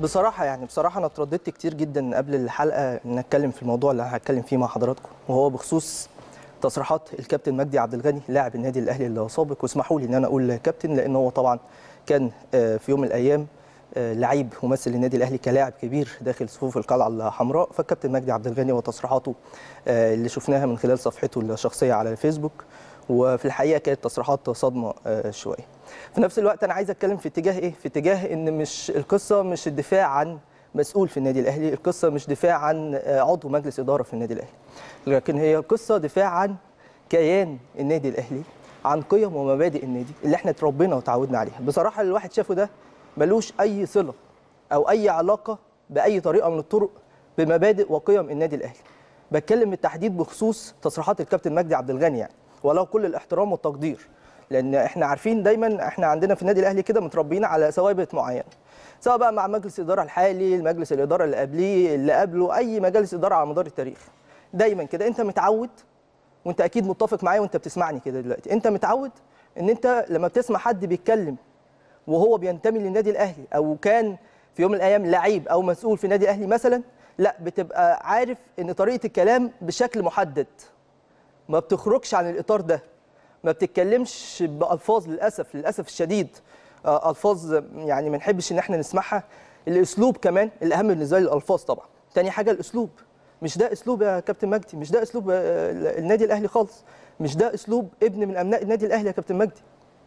بصراحة يعني بصراحة أنا اترددت كتير جدا قبل الحلقة إن أتكلم في الموضوع اللي هتكلم فيه مع حضراتكم وهو بخصوص تصريحات الكابتن مجدي عبد الغني لاعب النادي الأهلي السابق واسمحوا لي إن أنا أقول كابتن لأن هو طبعا كان آه، في يوم من الأيام آه، لعيب ممثل للنادي الأهلي كلاعب كبير داخل صفوف القلعة الحمراء فالكابتن مجدي عبد الغني وتصريحاته آه، اللي شفناها من خلال صفحته الشخصية على الفيسبوك وفي الحقيقة كانت تصريحات صدمة آه، شوية في نفس الوقت انا عايز اتكلم في اتجاه ايه في اتجاه ان مش القصه مش الدفاع عن مسؤول في النادي الاهلي القصه مش دفاع عن آه، عضو مجلس اداره في النادي الاهلي لكن هي القصه دفاع عن كيان النادي الاهلي عن قيم ومبادئ النادي اللي احنا اتربينا وتعودنا عليها بصراحه اللي الواحد شافه ده ملوش اي صله او اي علاقه باي طريقه من الطرق بمبادئ وقيم النادي الاهلي بتكلم بالتحديد بخصوص تصريحات الكابتن مجدي عبد الغني يعني ولو كل الاحترام والتقدير لان احنا عارفين دايما احنا عندنا في النادي الاهلي كده متربيين على ثوابت معينه سواء بقى مع مجلس الاداره الحالي المجلس الاداره اللي قبليه اللي قبله اي مجالس اداره على مدار التاريخ دايما كده انت متعود وانت اكيد متفق معايا وانت بتسمعني كده دلوقتي انت متعود ان انت لما بتسمع حد بيتكلم وهو بينتمي للنادي الاهلي او كان في يوم من الايام لعيب او مسؤول في النادي الاهلي مثلا لا بتبقى عارف ان طريقه الكلام بشكل محدد ما بتخرجش عن الاطار ده ما بتتكلمش بالفاظ للاسف للاسف الشديد آه، الفاظ يعني ما نحبش ان احنا نسمعها الاسلوب كمان الاهم بالنسبه لي الالفاظ طبعا تاني حاجه الاسلوب مش ده اسلوب يا كابتن مجدي مش ده اسلوب آه، النادي الاهلي خالص مش ده اسلوب ابن من ابناء النادي الاهلي يا كابتن مجدي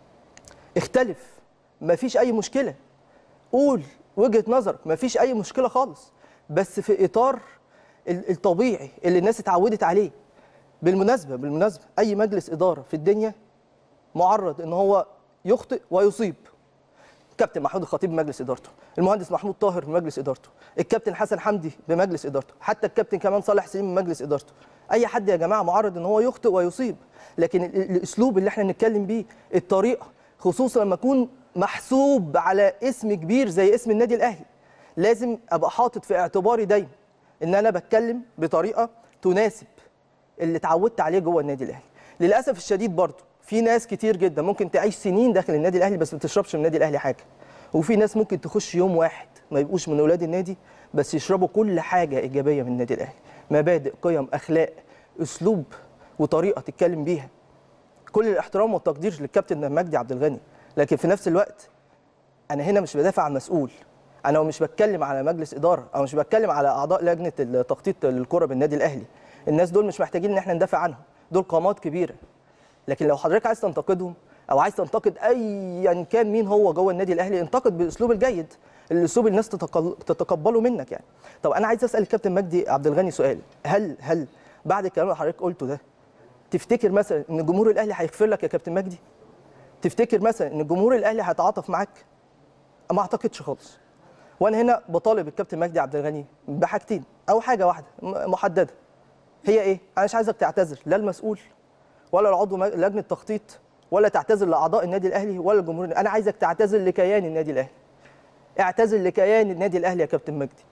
اختلف ما فيش اي مشكله قول وجهه نظرك ما فيش اي مشكله خالص بس في اطار ال- الطبيعي اللي الناس اتعودت عليه بالمناسبه بالمناسبه اي مجلس اداره في الدنيا معرض ان هو يخطئ ويصيب كابتن محمود الخطيب بمجلس ادارته المهندس محمود طاهر بمجلس ادارته الكابتن حسن حمدي بمجلس ادارته حتى الكابتن كمان صالح سليم بمجلس ادارته اي حد يا جماعه معرض ان هو يخطئ ويصيب لكن ال- ال- الاسلوب اللي احنا بنتكلم بيه الطريقه خصوصا لما اكون محسوب على اسم كبير زي اسم النادي الاهلي لازم ابقى حاطط في اعتباري دايما ان انا بتكلم بطريقه تناسب اللي اتعودت عليه جوه النادي الاهلي للاسف الشديد برضه في ناس كتير جدا ممكن تعيش سنين داخل النادي الاهلي بس ما بتشربش من النادي الاهلي حاجه وفي ناس ممكن تخش يوم واحد ما يبقوش من اولاد النادي بس يشربوا كل حاجه ايجابيه من النادي الاهلي مبادئ قيم اخلاق اسلوب وطريقه تتكلم بيها كل الاحترام والتقدير للكابتن مجدي عبد الغني لكن في نفس الوقت انا هنا مش بدافع عن مسؤول انا مش بتكلم على مجلس اداره او مش بتكلم على اعضاء لجنه التخطيط الكره بالنادي الاهلي الناس دول مش محتاجين ان احنا ندافع عنهم دول قامات كبيره لكن لو حضرتك عايز تنتقدهم او عايز تنتقد ايا كان مين هو جوه النادي الاهلي انتقد بالاسلوب الجيد الاسلوب الناس تتقل- تتقبله منك يعني طب انا عايز اسال الكابتن مجدي عبد الغني سؤال هل هل بعد الكلام اللي حضرتك قلته ده تفتكر مثلا ان جمهور الاهلي هيغفر لك يا كابتن مجدي تفتكر مثلا ان جمهور الاهلي هيتعاطف معاك ما اعتقدش خالص وانا هنا بطالب الكابتن مجدي عبد الغني بحاجتين او حاجه واحده م- محدده هي ايه انا مش عايزك تعتذر لا المسؤول ولا العضو مج- لجنه تخطيط ولا تعتذر لاعضاء النادي الاهلي ولا الجمهور انا عايزك تعتذر لكيان النادي الاهلي اعتذر لكيان النادي الاهلي يا كابتن مجدي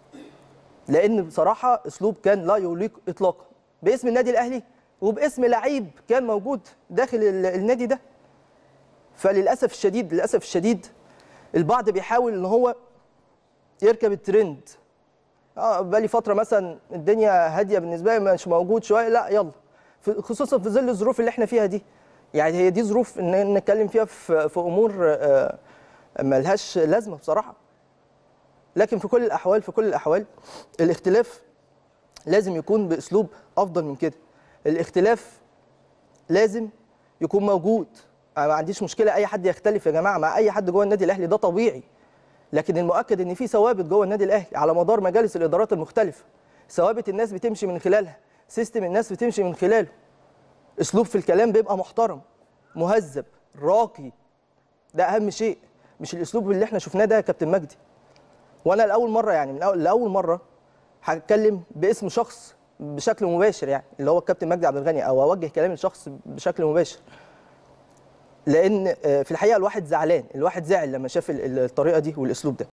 لان بصراحه اسلوب كان لا يليق اطلاقا باسم النادي الاهلي وباسم لعيب كان موجود داخل ال- النادي ده فللاسف الشديد للاسف الشديد البعض بيحاول ان هو يركب الترند اه بقالي فتره مثلا الدنيا هاديه بالنسبه لي مش موجود شويه لا يلا في- خصوصا في ظل الظروف اللي احنا فيها دي يعني هي دي ظروف ان نتكلم فيها في في امور آه، ملهاش لازمه بصراحه لكن في كل الاحوال في كل الاحوال الاختلاف لازم يكون باسلوب افضل من كده الاختلاف لازم يكون موجود انا ما عنديش مشكله اي حد يختلف يا جماعه مع اي حد جوه النادي الاهلي ده طبيعي لكن المؤكد ان في ثوابت جوه النادي الاهلي على مدار مجالس الادارات المختلفه ثوابت الناس بتمشي من خلالها سيستم الناس بتمشي من خلاله اسلوب في الكلام بيبقى محترم مهذب راقي ده اهم شيء مش الاسلوب اللي احنا شفناه ده يا كابتن مجدي وانا لاول مره يعني من أول لاول مره هتكلم باسم شخص بشكل مباشر يعني اللي هو الكابتن مجدي عبد الغني او اوجه كلامي لشخص بشكل مباشر لان آه، في الحقيقه الواحد زعلان الواحد زعل لما شاف ال- الطريقه دي والاسلوب ده